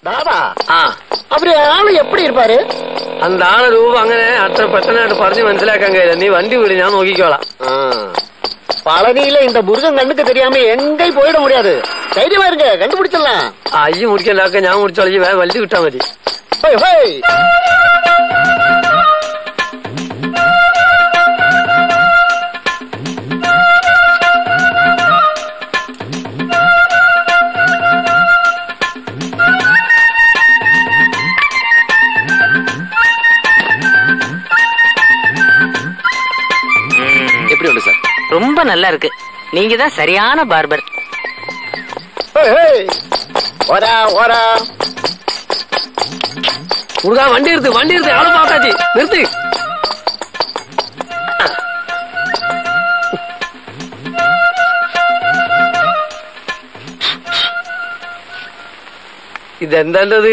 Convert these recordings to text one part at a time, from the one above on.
தாதா ആ அவரு ஆளு எப்படி இருப்பாரு அந்த ആളെ രൂപം അങ്ങനെ അത്ര പെട്ടെന്നായിട്ട് പറഞ്ഞു മനസ്സിലാക്കാൻ കഴിയില്ല നീ വണ്ടി വിട് ഞാൻ നോക്കിക്കോളാം பழனியில இந்த முருகன் கண்ணுக்கு தெரியாம எங்கேயும் போயிட முடியாது தைரியமா இருங்க கண்டுபிடிச்சிடலாம் ആ അയ്യ മുടിക്കണ്ടാക്ക ഞാൻ മുടിച്ചോളി ഈ വേഗം വണ്ടി വിട്ടാ മതി ஹோய், ஹோய். எப்படி உண்டு சார் ரொம்ப நல்லா இருக்கு நீங்க தான் சரியான பார்பர் ஹோய், ஹோய். ஓரா ஓரா മുറുകാ വണ്ടി എടുത്ത് വണ്ടി എടുത്ത് ആള് പാത്താച്ചി നിർത്തി ഇതെന്താണ്ടത്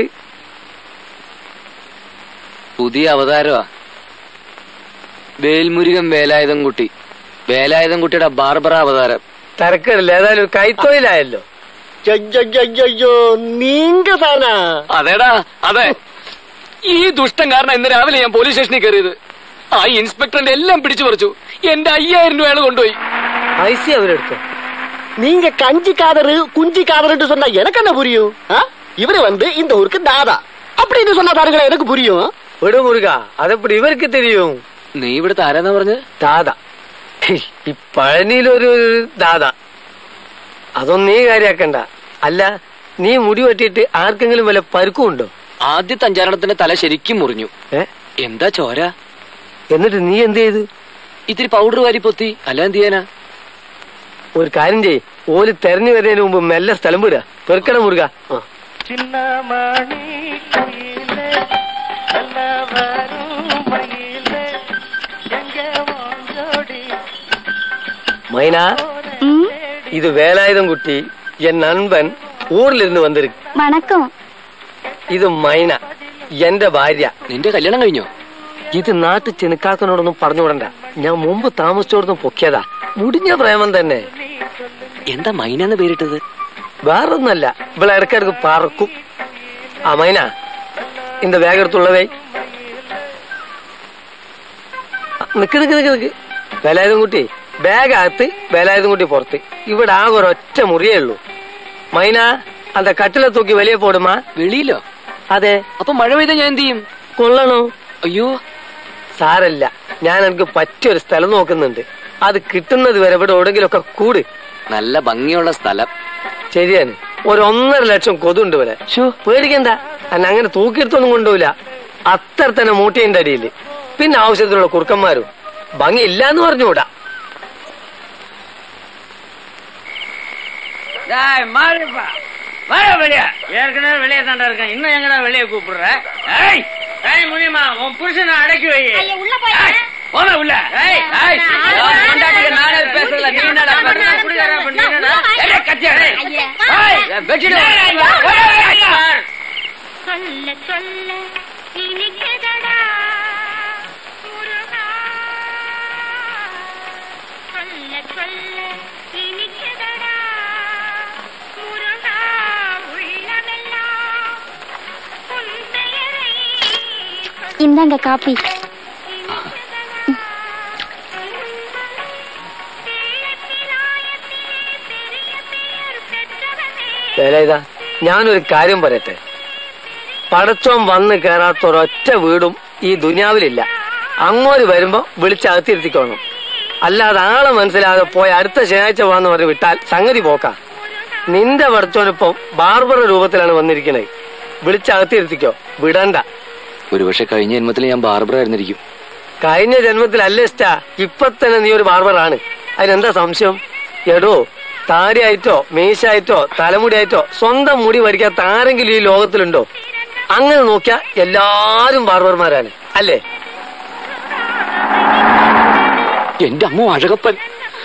പുതിയ അവതാരമാ വേൽമുരുകൻ വേലായുധം കുട്ടി വേലായുധം കുട്ടിയുടെ ബാർബറ അവതാരം തരക്കടില്ല ഏതായാലും കൈത്തൊഴിലായല്ലോ ஐயோ நீங்க தானா അതേടാ അതെ ഈ ദുഷ്ടൻ കാരണം ഇന്ന് രാവിലെ ഞാൻ പോലീസ് സ്റ്റേഷനിൽ കയറിയത് ആ ഇൻസ്പെക്ടറിന്റെ എല്ലാം പിടിച്ചു പറിച്ചു എന്റെ അയ്യായിരം രൂപ അയാൾ കൊണ്ടുപോയി പൈസ അവരെടുത്തോ நீங்க கஞ்சி காதரு குஞ்சி காதருன்னு சொன்னா எனக்கு என்ன புரியும் ஆ? இவரு வந்து இந்த ஊருக்கு தாதா அப்படின்னு சொன்னா பாருங்களேன் எனக்கு புரியும் വിടു മുറുക അതെപ്പടി ഇവർക്ക് തെരിയും നീ ഇവിടുത്തെ ആരാന്നാ പറഞ്ഞത് ദാദ ഈ പഴനിയിലൊരു ദാദ അതൊന്നും നീ കാര്യാക്കണ്ട അല്ല നീ മുടി വെട്ടിയിട്ട് ആർക്കെങ്കിലും വല്ല പരുക്കും ഉണ്ടോ ആദ്യത്തെ അഞ്ചാറെണ്ണത്തിന്റെ തല ശരിക്കും മുറിഞ്ഞു ഏ എന്താ ചോര എന്നിട്ട് നീ എന്ത് ചെയ്തു ഇത്തിരി പൗഡർ വാരി പൊത്തി അല്ല എന്ത് ചെയ്യാനാ ഒരു കാര്യം ചെയ് ഓല് തെരഞ്ഞു വരുന്നതിന് മുമ്പ് മെല്ലെ സ്ഥലം വിടുക പെറുക്കണം മുറുക ആ. மைனா ம், இது வேலாயுதம் குட்டி என் நண்பன் ஊர்ல இருந்து வந்திருக்கு வணக்கம் ഇത് മൈന എന്റെ ഭാര്യ നിന്റെ കല്യാണം കഴിഞ്ഞോ ഇത് നാട്ടു ചെനുക്കാക്കനോടൊന്നും പറഞ്ഞുവിടണ്ട ഞാൻ മുമ്പ് താമസിച്ചോടൊന്നും പൊക്കിയതാ മുടിഞ്ഞ പ്രേമം തന്നെ എന്താ മൈനെന്ന് പേരിട്ടത് വേറൊന്നല്ല ഇവിടെ ഇടക്കിടക്ക് പറക്കും ആ മൈന இந்த വേഗം എടുത്തുള്ളവേ നിക്ക് നിക്ക് നിക്ക് നിക്ക് വേലായുധം കുട്ടി ബാഗ് അകത്ത് വേലായുധം കുട്ടി പുറത്ത് ഇവിടെ ആകെ ഒരൊറ്റ മുറിയേ ഉള്ളൂ മൈന അന്ത കട്ടിലെ തൂക്കി വലിയ പോടുമാ വെളിയിലോ അതെ അപ്പൊ മഴ പെയ്താ ഞാൻ എന്ത് ചെയ്യും കൊള്ളണോ അയ്യോ സാരല്ല ഞാൻ എനിക്ക് പറ്റിയൊരു സ്ഥലം നോക്കുന്നുണ്ട് അത് കിട്ടുന്നത് വരെ ഇവിടെ എവിടെങ്കിലൊക്കെ കൂട് നല്ല ഭംഗിയുള്ള സ്ഥലം ശരിയാണ് ഒരു ഒന്നര ലക്ഷം കൊതുണ്ട് ഇവിടെ ശോ പേടിക്കണ്ട അന്നെ അങ്ങനെ തൂക്കിയെടുത്തൊന്നും കൊണ്ടുപോയില്ല അത്ര തന്നെ മൂട്ടിയന്റെ അടിയിൽ പിന്നെ ആവശ്യത്തിനുള്ള കുറുക്കന്മാരും ഭംഗി ഇല്ലാന്ന് പറഞ്ഞുകൂടാ மாறுப்பா வர வெளியே ஏற்கனவே வெளியே தாண்டா இருக்கேன் இன்னும் எங்கடா வெளியே கூப்பிடுற ஏய் ஏய் முனியம்மா உன் புருஷனை அடக்கி வை ஐயா, உள்ள போய் ஏய், போங்க உள்ள ஏய் ஏய் நான் உன் நான் பொண்டாட்டிக்கு நானே நான் பேசல நீ நான் என்னடா நான் பேசுற நான் குடிகாரன் நான் பண்ணி என்னடா நான் ஏய் கத்தியா டேய் ஐயா. ஏய் வெட்டிடு ஐயா. சொல்ல சொல்ல இனிக்குதடா முருகா சொல்ல சொல்ல இனிக்குதடா முருகா உள்ளமெல்லாம் உன் பெயரை சொல்ல இந்தாங்க காப்பி വേലായുധ ഞാനൊരു കാര്യം പറയട്ടെ പടച്ചോൻ വന്ന് കയറാത്ത ഒരൊറ്റ വീടും ഈ ദുനിയാവിലില്ല അങ്ങോട്ട് വരുമ്പോ വിളിച്ചകത്തിരുത്തിക്കോണം അല്ലാതെ ആളെ മനസ്സിലാതെ പോയി അടുത്ത ശനിയാഴ്ച വാന്ന് പറഞ്ഞ് വിട്ടാൽ സംഗതി പോക്കാം നിന്റെ പടച്ചോനിപ്പം ബാർബറ രൂപത്തിലാണ് വന്നിരിക്കുന്നത് വിളിച്ചകത്തിരുത്തിക്കോ വിടണ്ട ഒരുപക്ഷെ കഴിഞ്ഞ ജന്മത്തിൽ ഞാൻ ബാർബർ ആയിരുന്നിരിക്കും കഴിഞ്ഞ ജന്മത്തിലല്ല ഇഷ്ടാ ഇപ്പൊ തന്നെ നീ ഒരു ബാർബറാണ് അതിനെന്താ സംശയം എടോ താടിയായിട്ടോ മീശായിട്ടോ തലമുടിയായിട്ടോ സ്വന്തം മുടി വരിക്കാത്ത ആരെങ്കിലും ഈ ലോകത്തിലുണ്ടോ അങ്ങനെ നോക്കിയാ എല്ലാരും ബാർബർമാരാണ് അല്ലേ എന്റെ അമ്മ അഴകപ്പൻ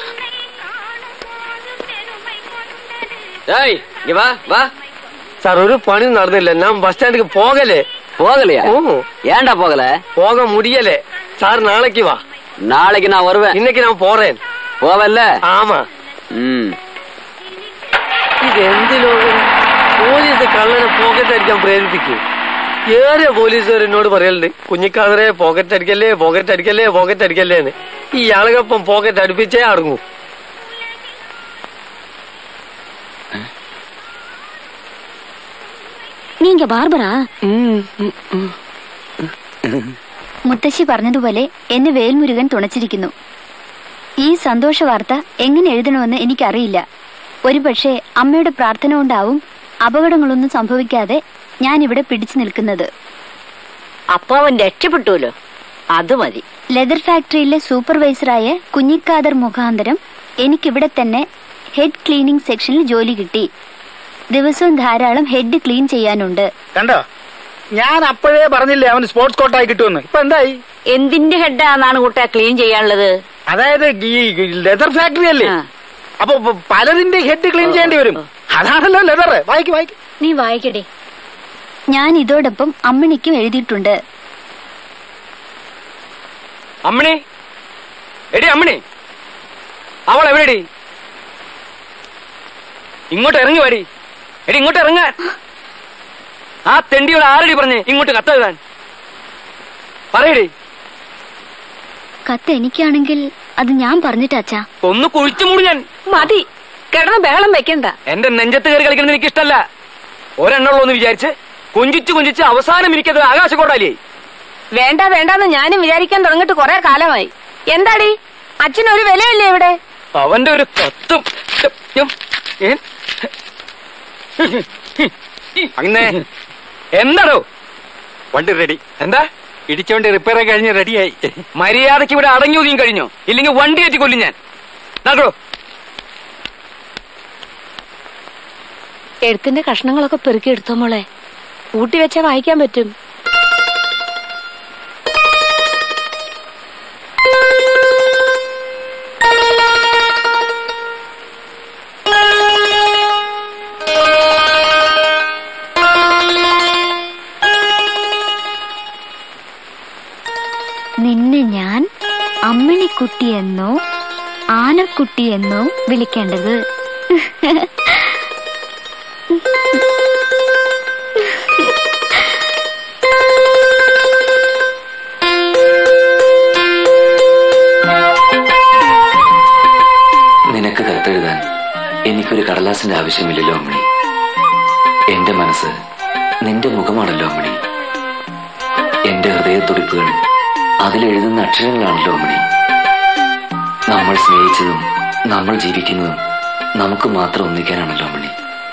ഏയ് ഇങ്ങ് വാ വാ സാർ ഒരു പണി നടന്നില്ല ഞാൻ ബസ് സ്റ്റാൻഡിക്ക് പോകലേ போகலையா ஓ ஏன்டா போகல போக முடியல சார் நாளைக்கு வா நாளைக்கு நான் வருவேன் இன்னைக்கு நான் போறேன் போவல்ல ஆமா ம் ഇത് എന്ത് ലോകം പോലീസ് കള്ളനെ പോക്കറ്റ് അടിക്കാൻ പ്രേരിപ്പിക്കും ഏറെ പോലീസുകാർ എന്നോട് പറയലുണ്ട് കുഞ്ഞിക്കാതറെ പോക്കറ്റ് അടിക്കല്ലേ പോക്കറ്റ് അടിക്കല്ലേ പോക്കറ്റ് അടിക്കല്ലേ എന്ന് ഈ ആളുകൾപ്പം പോക്കറ്റ് അടുപ്പിച്ചേ അടങ്ങൂ നീങ്ക ബാർബറാ മുത്തശ്ശി പറഞ്ഞതുപോലെ എന്നെ വേൽമുരുകൻ തുണച്ചിരിക്കുന്നു ഈ സന്തോഷ വാർത്ത എങ്ങനെ എഴുതണമെന്ന് എനിക്കറിയില്ല ഒരുപക്ഷെ അമ്മയുടെ പ്രാർത്ഥന കൊണ്ടാവും അപകടങ്ങളൊന്നും സംഭവിക്കാതെ ഞാൻ ഇവിടെ പിടിച്ചു നിൽക്കുന്നത് അപ്പൊ അവൻ രക്ഷപ്പെട്ടുല്ലോ അത് മതി ലെതർ ഫാക്ടറിയിലെ സൂപ്പർവൈസറായ കുഞ്ഞിക്കാദർ മുഖാന്തരം എനിക്കിവിടെ തന്നെ ഹെഡ് ക്ലീനിംഗ് സെക്ഷനിൽ ജോലി കിട്ടി ദിവസവും ധാരാളം ഹെഡ് ക്ലീൻ ചെയ്യാനുണ്ട് കണ്ടോ ഞാൻ അപ്പോഴേ പറഞ്ഞില്ലേ അവന് സ്പോർട്സ് കോട്ടായി കിട്ടുമെന്ന് ഇപ്പൊ എന്തായി എന്തിന്റെ ഹെഡാന്നാണ് കുട്ടാ ക്ലീൻ ചെയ്യാനുള്ളത് അതായത് ഈ ലെതർ ഫാക്ടറി അല്ലേ ആ. അപ്പൊ പ- പലതിന്റെ ഹെഡ് ക്ലീൻ ചെയ്യേണ്ടി വരും അതാണല്ലോ ലെതർ വായിക്ക് വായിക്ക് നീ വായിക്കട്ടെ ഞാൻ ഇതോടൊപ്പം അമ്മിണിക്കും എഴുതിയിട്ടുണ്ട് അമ്മണി എടി അമ്മണി അവൾ എവിടെടി ഇങ്ങോട്ട് ഇറങ്ങി വാടി എടി ഇങ്ങോട്ട് ഇറങ്ങാൻ ആ തെണ്ടിയോട് ആരടി പറഞ്ഞ് ഇങ്ങോട്ട് കത്തെഴുതാൻ പറയടി കത്ത് എനിക്കാണെങ്കിൽ അത് ഞാൻ പറഞ്ഞിട്ട് അച്ഛാ ഒന്ന് കുഴിച്ചു മൂടി ഞാൻ മതി കിടന്ന് ബഹളം വെക്കണ്ട എന്റെ നെഞ്ചത്ത് കയറി കളിക്കുന്നത് എനിക്ക് ഇഷ്ടമല്ല ഒരെണ്ണുള്ളൂ എന്ന് വിചാരിച്ച് കൊഞ്ചിച്ച് കൊഞ്ചിച്ച് അവസാനം എനിക്കത് ആകാശക്കോട്ടാലേ വേണ്ട വേണ്ടാന്ന് ഞാനും വിചാരിക്കാൻ തുടങ്ങിട്ട് കുറെ കാലമായി എന്താടി അച്ഛനൊരു വിലയില്ലേ ഇവിടെ അവന്റെ ഒരു തത്വം ഉം, ഏ? അങ്ങനെ എന്താണോ വണ്ടി റെഡി എന്താ ഇടിച്ചോണ്ട് റിപ്പയർ കഴിഞ്ഞ് റെഡിയായി മര്യാദയ്ക്ക് ഇവിടെ അടങ്ങി ഒതുങ്ങി കഴിഞ്ഞോ ഇല്ലെങ്കിൽ വണ്ടി കയറ്റി കൊല്ലും ഞാൻ നടക്കോ എഴുത്തിന്റെ കഷ്ണങ്ങളൊക്കെ പെറുക്കി എടുത്തോ മോളെ കൂട്ടി വെച്ചാ വായിക്കാൻ പറ്റും നിന്നെ ഞാൻ അമ്മിണിക്കുട്ടിയെന്നോ ആനക്കുട്ടിയെന്നോ വിളിക്കേണ്ടത് നിനക്ക് കത്തെഴുതാൻ എനിക്കൊരു കടലാസിന്റെ ആവശ്യമില്ലല്ലോ അമ്മണി എന്റെ മനസ്സ് നിന്റെ മുഖമാണല്ലോ അമ്മണി എന്റെ ഹൃദയത്തുടിപ്പുകൾ അതിലെഴുതുന്ന അക്ഷരങ്ങളാണല്ലോ അമ്മണി നമ്മൾ സ്നേഹിച്ചതും നമ്മൾ ജീവിക്കുന്നതും നമുക്ക് മാത്രം ഒന്നിക്കാനാണല്ലോ അമ്മണി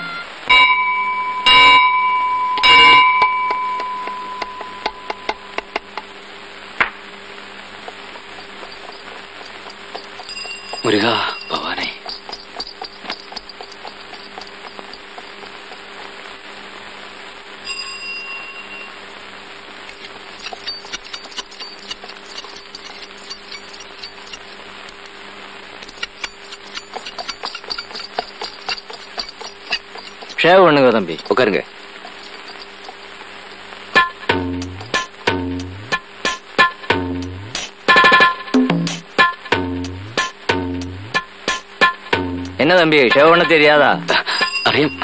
മുരുക ഭവാനെ ஷேவ் பண்ணுங்க தம்பி உட்காருங்க என்ன தம்பி ஷேவ் பண்ண தெரியாதா അറിയാം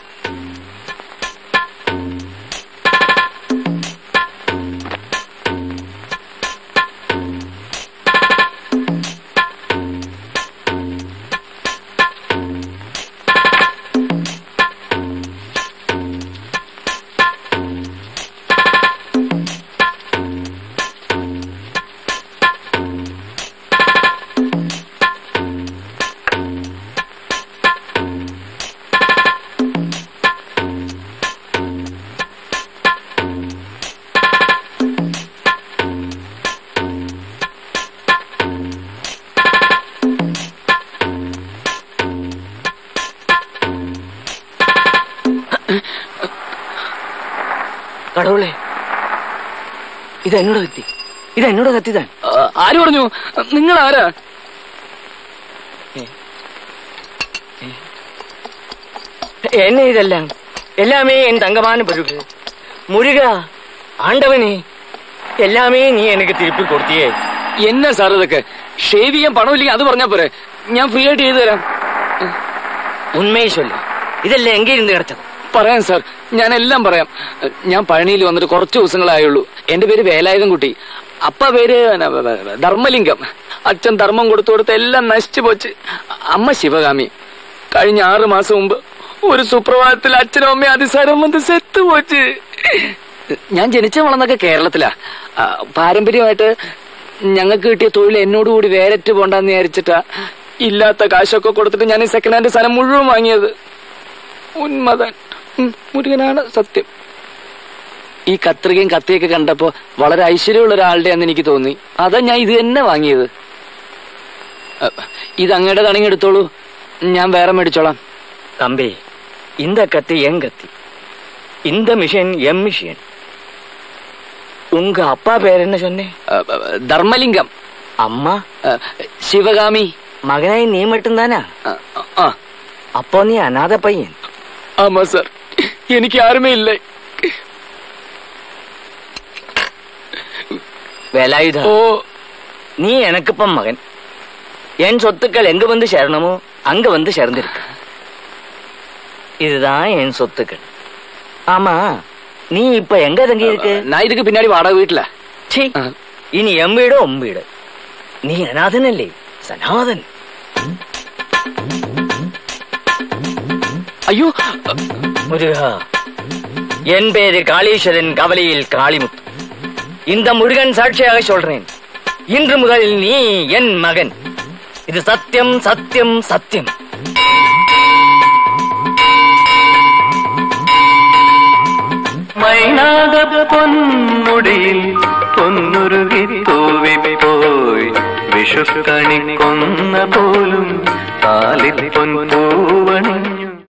കടവുളെ ഇത് എന്നോട് കത്തി ഇത് എന്നോട് കത്തിതാൻ ആര് പറഞ്ഞു നിങ്ങൾ ആരാ என்ன இதெல்லாம் எல்லாமே என் தங்கமான பருகு முருகா ஆண்டவனே எல்லாமே നീ എനിക്ക് തിരുപ്പി കൊടുത്തിയേ എന്നാ സാർ ഇതൊക്കെ ഷേവ് ചെയ്യാൻ പണമില്ലെങ്കിൽ അത് പറഞ്ഞാ പോരെ ഞാൻ ഫ്രീ ആയിട്ട് ചെയ്തു തരാം ഉണ്മയെ ചൊല്ലു ഇതെല്ലാം എங்கே இருந்து கிடைச்சது പറയാം സാർ ഞാൻ എല്ലാം പറയാം ഞാൻ പഴനിയിൽ വന്നിട്ട് കുറച്ച് ദിവസങ്ങളായുള്ളൂ എന്റെ പേര് വേലായുധൻ കുട്ടി അപ്പ പേര് ന- ധർമ്മലിംഗം അച്ഛൻ ധർമ്മം കൊടുത്തു കൊടുത്ത് എല്ലാം നശിച്ചു പോച്ച് അമ്മ ശിവകാമി കഴിഞ്ഞ ആറ് മാസം മുമ്പ് ഒരു സുപ്രഭാതത്തിൽ അച്ഛനും അമ്മയും അതിസാരം വന്ന് സെത്ത് പോച്ച് ഞാൻ ജനിച്ച വളർന്നൊക്കെ കേരളത്തിലാ ആ, പാരമ്പര്യമായിട്ട് ഞങ്ങൾക്ക് കിട്ടിയ തൊഴിൽ എന്നോട് കൂടി വേരറ്റ് പോണ്ടെന്ന് വിചാരിച്ചിട്ടാ ഇല്ലാത്ത കാശൊക്കെ കൊടുത്തിട്ട് ഞാൻ ഈ സെക്കൻഡ് ഹാൻഡ് സാധനം മുഴുവൻ വാങ്ങിയത് ഉന്മതൻ ഉം, മുരുകനാണ് സത്യം ഈ കത്രികയും കത്തിയൊക്കെ കണ്ടപ്പോ വളരെ ഐശ്വര്യമുള്ള ഒരാളുടെയാന്ന് എനിക്ക് തോന്നി അതാ ഞാൻ ഇത് തന്നെ വാങ്ങിയത് അ, ഇത് അങ്ങയുടെ തണിങ്ങി എടുത്തോളൂ ഞാൻ വേറെ മേടിച്ചോളാം தம்பி இந்த கத்தி என் கத்தி இந்த மிஷின் எம் மிஷின் உங்க அப்பா பேர் என்ன சொன்னேன் അ, അ, ധർമ്മലിംഗം அம்மா അ, ശിവകാമി மகனாய் நீ மட்டும்தானா അ, ആ அப்போ நீ அநாத பையன் ആമാ സാർ എനിക്ക് ആരുമേ ഇല്ലേ வேலாயுதா ഓ நீ எனக்கு இப்ப மகன் என் சொத்துக்கள் எங்க வந்து சேரணுமோ அங்க வந்து சேர்ந்திருக்கு இதுதான் என் சொத்துக்கள் ஆமா நீ இப்ப எங்க தங்கி இருக்கு ഞാൻ ഇതൊക്കെ പിന്നാടി വാടക വീട്ടിലാ ச்சீ, இனி எம் வீடு உம் வீடு நீ அநாதன் இல்லை சனாதன் അയ്യോ முருகா என் பேரு காளீஸ்வரன் கவலையில் காளிமுத்து இந்த முருகன் சாட்சியாக சொல்றேன் இன்று முதல் நீ என் மகன் இது சத்தியம் சத்தியம் சத்தியம் മൈനാക പൊന്മുടിയിൽ പൊന്നുരുകി തൂവിപ്പോയി വിഷുക്കണി കൊന്ന പോലും കാലിൽ പൊൻ